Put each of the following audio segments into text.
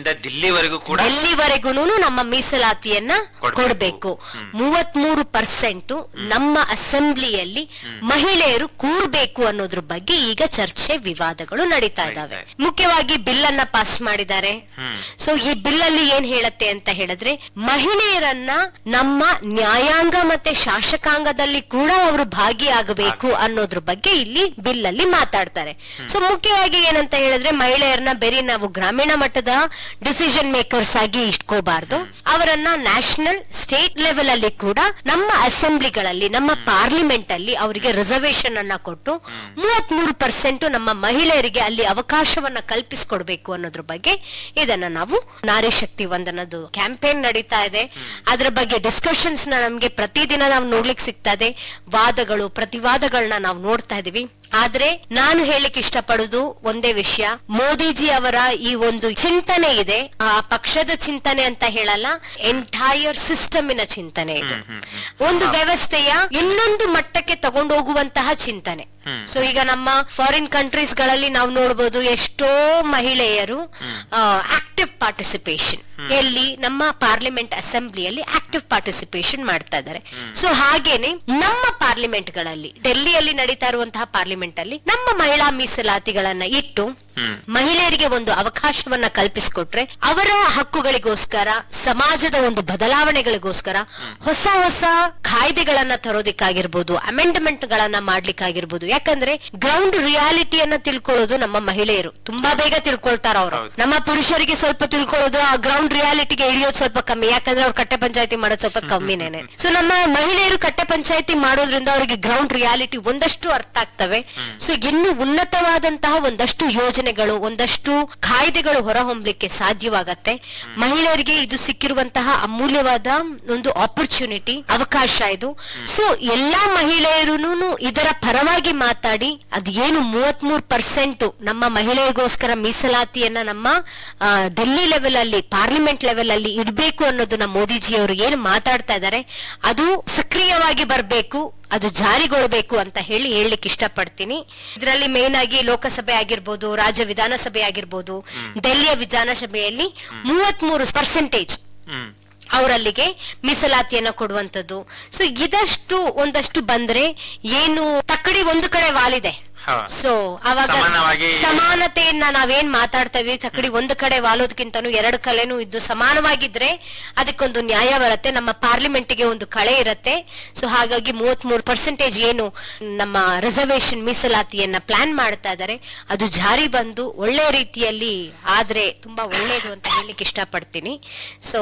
ಡೆಲ್ಲಿಯಿಂದ ದಿಲ್ಲಿವರೆಗೂ ಕೂಡ ಎಲ್ಲಿವರೆಗೂ ನಮ್ಮ ಮೀಸಲಾತಿಯನ್ನ ಕೊಡ್ಬೇಕು. ಕೊಡಬೇಕು ಮೂವತ್ಮೂರು ಪರ್ಸೆಂಟ್ ನಮ್ಮ ಅಸೆಂಬ್ಲಿಯಲ್ಲಿ ಮಹಿಳೆಯರು ಕೂರ್ಬೇಕು ಅನ್ನೋದ್ರ ಬಗ್ಗೆ ಈಗ ಚರ್ಚೆ ವಿವಾದಗಳು ನಡೀತಾ ಇದಾವೆ ನಡೀತಾ ಮುಖ್ಯವಾಗಿ ಬಿಲ್ ಅನ್ನ ಪಾಸ್ ಮಾಡಿದ್ದಾರೆ ಸೊ ಈ ಬಿಲ್ ಅಲ್ಲಿ ಏನ್ ಹೇಳತ್ತೆ ಅಂತ ಹೇಳಿದ್ರೆ ಮಹಿಳೆಯರನ್ನ ನಮ್ಮ ನ್ಯಾಯಾಂಗ ಮತ್ತೆ ಶಾಸಕಾಂಗದಲ್ಲಿ ಕೂಡ ಅವರು ಭಾಗಿಯಾಗಬೇಕು ಅನ್ನೋದ್ರ ಬಗ್ಗೆ ಇಲ್ಲಿ ಬಿಲ್ ಅಲ್ಲಿ ಮಾತಾಡ್ತಾರೆ ಸೊ ಮುಖ್ಯವಾಗಿ ಏನಂತ ಹೇಳಿದ್ರೆ ಮಹಿಳೆಯರನ್ನ ಬೇರೆ ನಾವು ಗ್ರಾಮೀಣ ಮಟ್ಟದ ಡಿಸಿಷನ್ ಮೇಕರ್ಸ್ ಆಗಿ ಇಟ್ಕೋಬಾರ್ದು ಅವರನ್ನ ನ್ಯಾಷನಲ್ ಸ್ಟೇಟ್ ಲೆವೆಲ್ ಅಲ್ಲಿ ಕೂಡ ನಮ್ಮ ಅಸೆಂಬ್ಲಿಗಳಲ್ಲಿ ನಮ್ಮ ಪಾರ್ಲಿಮೆಂಟ್ ಅಲ್ಲಿ ಅವರಿಗೆ ರಿಸರ್ವೇಶನ್ ಅನ್ನ ಕೊಟ್ಟು ಮೂವತ್ ಮೂರು ಪರ್ಸೆಂಟ್ ನಮ್ಮ ಮಹಿಳೆಯರಿಗೆ ಅಲ್ಲಿ ಅವಕಾಶವನ್ನ ಕಲ್ಪಿಸಿಕೊಡ್ಬೇಕು ಅನ್ನೋದ್ರ ಬಗ್ಗೆ ಇದನ್ನ ನಾವು ನಾರಿ ಶಕ್ತಿ ವಂದನದು ಕ್ಯಾಂಪೇನ್ ನಡೀತಾ ಇದೆ ಅದ್ರ ಬಗ್ಗೆ ಡಿಸ್ಕಷನ್ಸ್ ನ ನಮ್ಗೆ ಪ್ರತಿದಿನ ನಾವು ನೋಡ್ಲಿಕ್ಕೆ ಸಿಗ್ತಾ ಇದೆ ವಾದಗಳು ಪ್ರತಿವಾದಗಳನ್ನ ನಾವು ನೋಡ್ತಾ ಇದೀವಿ ಆದ್ರೆ ನಾನು ಹೇಳಿಕ್ ಇಷ್ಟಪಡುದು ಒಂದೇ ವಿಷಯ ಮೋದಿಜಿ ಅವರ ಈ ಒಂದು ಚಿಂತನೆ ಇದೆ ಆ ಪಕ್ಷದ ಚಿಂತನೆ ಅಂತ ಹೇಳಲ್ಲ ಎಂಟೈರ್ ಸಿಸ್ಟಮಿನ ಚಿಂತನೆ ಇದು ಒಂದು ವ್ಯವಸ್ಥೆಯ ಇನ್ನೊಂದು ಮಟ್ಟಕ್ಕೆ ತಗೊಂಡೋಗುವಂತಹ ಚಿಂತನೆ ಸೊ ಈಗ ನಮ್ಮ ಫಾರಿನ್ ಕಂಟ್ರೀಸ್ ಗಳಲ್ಲಿ ನಾವು ನೋಡಬಹುದು ಎಷ್ಟೋ ಮಹಿಳೆಯರು ಆಕ್ಟಿವ್ ಪಾರ್ಟಿಸಿಪೇಷನ್ ಎಲ್ಲಿ ನಮ್ಮ ಪಾರ್ಲಿಮೆಂಟ್ ಅಸೆಂಬ್ಲಿಯಲ್ಲಿ ಆಕ್ಟಿವ್ ಪಾರ್ಟಿಸಿಪೇಷನ್ ಮಾಡ್ತಾ ಇದ್ದಾರೆ ಸೊ ಹಾಗೇನೆ ನಮ್ಮ ಪಾರ್ಲಿಮೆಂಟ್ ಗಳಲ್ಲಿ ಡೆಲ್ಲಿಯಲ್ಲಿ ನಡೀತಾ ಇರುವಂತಹ ಪಾರ್ಲಿಮೆಂಟ್ ಅಲ್ಲಿ ನಮ್ಮ ಮಹಿಳಾ ಮೀಸಲಾತಿಗಳನ್ನ ಇಟ್ಟು ಮಹಿಳೆಯರಿಗೆ ಒಂದು ಅವಕಾಶವನ್ನ ಕಲ್ಪಿಸಿಕೊಟ್ರೆ ಅವರ ಹಕ್ಕುಗಳಿಗೋಸ್ಕರ ಸಮಾಜದ ಒಂದು ಬದಲಾವಣೆಗಳಿಗೋಸ್ಕರ ಹೊಸ ಹೊಸ ಕಾಯ್ದೆಗಳನ್ನ ತರೋದಿಕ್ಕಾಗಿರ್ಬೋದು ಅಮೆಂಡ್ಮೆಂಟ್ ಗಳನ್ನ ಮಾಡ್ಲಿಕ್ಕಾಗಿರ್ಬೋದು ಯಾಕಂದ್ರೆ ಗ್ರೌಂಡ್ ರಿಯಾಲಿಟಿಯನ್ನ ತಿಳ್ಕೊಳ್ಳೋದು ನಮ್ಮ ಮಹಿಳೆಯರು ತುಂಬಾ ಬೇಗ ತಿಳ್ಕೊಳ್ತಾರ ಅವರು ಹೌದು. ನಮ್ಮ ಪುರುಷರಿಗೆ ಸ್ವಲ್ಪ ತಿಳ್ಕೊಳ್ಳೋದು ಆ ಗ್ರೌಂಡ್ ರಿಯಾಲಿಟಿಗೆ ಇಳಿಯೋದು ಸ್ವಲ್ಪ ಕಮ್ಮಿ ಯಾಕಂದ್ರೆ ಅವ್ರು ಕಟ್ಟೆ ಪಂಚಾಯತಿ ಮಾಡೋದು ಸ್ವಲ್ಪ ಕಮ್ಮಿನೇನೆ ಸೊ ನಮ್ಮ ಮಹಿಳೆಯರು ಕಟ್ಟೆ ಪಂಚಾಯತಿ ಮಾಡೋದ್ರಿಂದ ಅವರಿಗೆ ಗ್ರೌಂಡ್ ರಿಯಾಲಿಟಿ ಒಂದಷ್ಟು ಅರ್ಥ ಆಗ್ತವೆ ಸೊ ಇನ್ನು ಉನ್ನತವಾದಂತಹ ಒಂದಷ್ಟು ಯೋಜನೆಗಳು ಒಂದಷ್ಟು ಕಾಯ್ದೆಗಳು ಹೊರಹೊಮ್ಮಲಿಕ್ಕೆ ಸಾಧ್ಯವಾಗತ್ತೆ ಮಹಿಳೆಯರಿಗೆ ಇದು ಸಿಕ್ಕಿರುವಂತಹ ಅಮೂಲ್ಯವಾದ ಒಂದು ಆಪರ್ಚುನಿಟಿ ಅವಕಾಶ ಇದು ಸೊ ಎಲ್ಲಾ ಮಹಿಳೆಯರು ಇದರ ಪರವಾಗಿ ಮಾತಾಡಿ ಅದ್ ಏನು ಮೂವತ್ ಮೂರ್ ಪರ್ಸೆಂಟ್ ನಮ್ಮ ಮಹಿಳೆಯರಿಗೋಸ್ಕರ ಮೀಸಲಾತಿಯನ್ನ ನಮ್ಮ ಆ, ಡೆಲ್ಲಿ ಲೆವೆಲ್ ಅಲ್ಲಿ ಪಾರ್ಲಿಮೆಂಟ್ ಲೆವೆಲ್ ಅಲ್ಲಿ ಇಡಬೇಕು ಅನ್ನೋದನ್ನ ಮೋದಿಜಿ ಅವರು ಏನು ಮಾತಾಡ್ತಾ ಇದ್ದಾರೆ ಅದು ಸಕ್ರಿಯವಾಗಿ ಬರಬೇಕು ಅದು ಜಾರಿಗೊಳ್ಳಬೇಕು ಅಂತ ಹೇಳಿ ಹೇಳಲಿಕ್ಕೆ ಇಷ್ಟಪಡ್ತೀನಿ ಇದರಲ್ಲಿ ಮೇನ್ ಆಗಿ ಲೋಕಸಭೆ ಆಗಿರ್ಬೋದು ರಾಜ್ಯ ವಿಧಾನಸಭೆ ಆಗಿರ್ಬೋದು ಡೆಲ್ಲಿಯ ವಿಧಾನಸಭೆಯಲ್ಲಿ ಮೂವತ್ತ್ ಮೂರು ಪರ್ಸೆಂಟೇಜ್ ಹ್ಮ್ ಅವರಲ್ಲಿಗೆ ಮೀಸಲಾತಿಯನ್ನ ಕೊಡುವಂತದ್ದು ಸೊ ಇದಷ್ಟು ಒಂದಷ್ಟು ಬಂದ್ರೆ ಏನು ತಕ್ಕಡಿ ಒಂದು ಕಡೆ ವಾಲಿದೆ ಹಾ. ಸೊ ಅವಾಗ ಸಮಾನವಾಗಿ- ಸಮಾನತೆಯನ್ನ ನಾವೇನ್ ಮಾತಾಡ್ತಾ ಇದೀವಿ ತಕ್ಕಡಿ ಒಂದು ಕಡೆ ವಾಲೋದಕ್ಕಿಂತನೂ ಎರಡು ಕಲೆನೂ ಇದ್ದು ಸಮಾನವಾಗಿದ್ರೆ ಅದಕ್ಕೊಂದು ನ್ಯಾಯ ಬರುತ್ತೆ ನಮ್ಮ ಪಾರ್ಲಿಮೆಂಟ್ಗೆ ಒಂದು ಕಳೆ ಇರತ್ತೆ ಸೊ ಹಾಗಾಗಿ ಮೂವತ್ತ್ ಮೂರು ಪರ್ಸೆಂಟೇಜ್ ಏನು ನಮ್ಮ ರಿಸರ್ವೇಶನ್ ಮೀಸಲಾತಿಯನ್ನ ಪ್ಲಾನ್ ಮಾಡ್ತಾ ಇದ್ದಾರೆ ಅದು ಜಾರಿ ಬಂದು ಒಳ್ಳೆ ರೀತಿಯಲ್ಲಿ ಆದ್ರೆ ತುಂಬಾ ಒಳ್ಳೇದು ಅಂತ ಹೇಳಲಿಕ್ಕೆ ಇಷ್ಟಪಡ್ತೀನಿ ಸೊ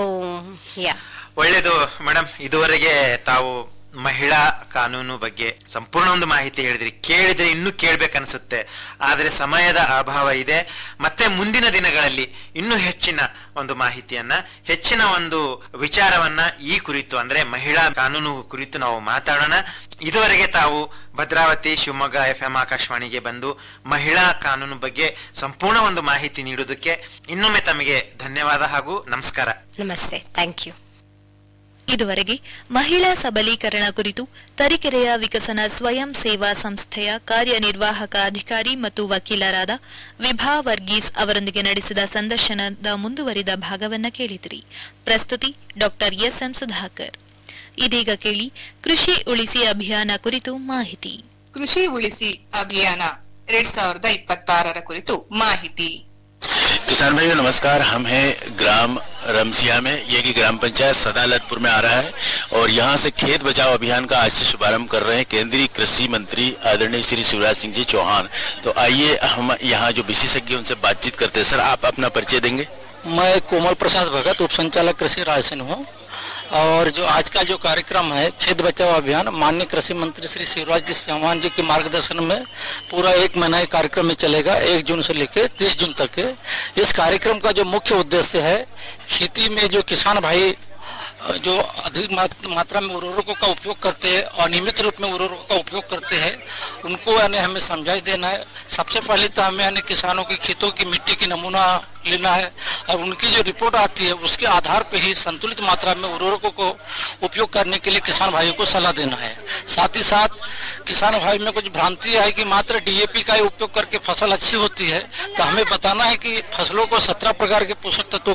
ಯಾ ಒಳ್ಳೇದು ಮೇಡಮ್ ಇದುವರೆಗೆ ತಾವು ಮಹಿಳಾ ಕಾನೂನು ಬಗ್ಗೆ ಸಂಪೂರ್ಣ ಒಂದು ಮಾಹಿತಿ ಹೇಳಿದ್ರಿ ಕೇಳಿದ್ರೆ ಇನ್ನೂ ಕೇಳ್ಬೇಕನ್ಸುತ್ತೆ ಆದ್ರೆ ಸಮಯದ ಅಭಾವ ಇದೆ ಮತ್ತೆ ಮುಂದಿನ ದಿನಗಳಲ್ಲಿ ಇನ್ನೂ ಹೆಚ್ಚಿನ ಒಂದು ಮಾಹಿತಿಯನ್ನ ಹೆಚ್ಚಿನ ಒಂದು ವಿಚಾರವನ್ನ ಈ ಕುರಿತು ಅಂದ್ರೆ ಮಹಿಳಾ ಕಾನೂನು ಕುರಿತು ನಾವು ಮಾತಾಡೋಣ ಇದುವರೆಗೆ ತಾವು ಭದ್ರಾವತಿ ಶಿವಮೊಗ್ಗ ಎಫ್ ಎಂ ಆಕಾಶವಾಣಿಗೆ ಬಂದು ಮಹಿಳಾ ಕಾನೂನು ಬಗ್ಗೆ ಸಂಪೂರ್ಣ ಒಂದು ಮಾಹಿತಿ ನೀಡುವುದಕ್ಕೆ ಇನ್ನೊಮ್ಮೆ ತಮಗೆ ಧನ್ಯವಾದ ಹಾಗೂ ನಮಸ್ಕಾರ ನಮಸ್ತೆ ಥ್ಯಾಂಕ್ ಯು ಇದುವರೆಗೆ ಮಹಿಳಾ ಸಬಲೀಕರಣ ಕುರಿತು ತರೀಕೆರೆಯ ವಿಕಸನ ಸ್ವಯಂ ಸೇವಾ ಸಂಸ್ಥೆಯ ಕಾರ್ಯನಿರ್ವಾಹಕ ಅಧಿಕಾರಿ ಮತ್ತು ವಕೀಲರಾದ ವಿಭಾ ವರ್ಗೀಸ್ ಅವರೊಂದಿಗೆ ನಡೆಸಿದ ಸಂದರ್ಶನದ ಮುಂದುವರಿದ ಭಾಗವನ್ನ ಕೇಳಿದಿರಿ ಪ್ರಸ್ತುತಿ ಡಾಕ್ಟರ್ ಎಸ್ಎಂ ಸುಧಾಕರ್ ಇದೀಗ ಕೇಳಿ ಕೃಷಿ ಉಳಿಸಿ ಅಭಿಯಾನ ಕುರಿತು ಮಾಹಿತಿ ಕೃಷಿ ಉಳಿಸಿ ಅಭಿಯಾನ ಎರಡ್ ಸಾವಿರದ ಇಪ್ಪತ್ತಾರರ ಕುರಿತು ಮಾಹಿತಿ किसान भाइयों नमस्कार हम हैं ग्राम रमसिया में ये की ग्राम पंचायत सदालतपुर में आ रहा है और यहाँ से खेत बचाओ अभियान का आज से शुभारंभ कर रहे हैं केंद्रीय कृषि मंत्री आदरणीय श्री शिवराज सिंह जी चौहान तो आइए हम यहाँ जो विशेषज्ञ हैं, उनसे बातचीत करते हैं सर आप अपना परिचय देंगे मैं कोमल प्रसाद भगत उप संचालक कृषि राजसन हूँ और जो आज का जो कार्यक्रम है खेत बचाओ अभियान माननीय कृषि मंत्री श्री शिवराज जी चौहान जी के मार्गदर्शन में पूरा एक महीना ये कार्यक्रम में चलेगा एक जून से लेकर तीस जून तक के इस कार्यक्रम का जो मुख्य उद्देश्य है खेती में जो किसान भाई जो अधिक मात- मात्रा में उर्वरकों का उपयोग करते हैं अनियमित रूप में उर्वरकों का उपयोग करते हैं उनको यानी हमें समझाई देना है सबसे पहले तो हमें यानी किसानों की खेतों की मिट्टी की नमूना लेना है और उनकी जो रिपोर्ट आती है उसके आधार पे ही संतुलित मात्रा में उर्वरकों को उपयोग करने के लिए किसान भाइयों को सलाह देना है साथ ही साथ किसान भाई में कुछ भ्रांति है कि मात्र डीएपी का ही उपयोग करके फसल अच्छी होती है तो हमें बताना है कि फसलों को सत्रह प्रकार के पोषक तत्वों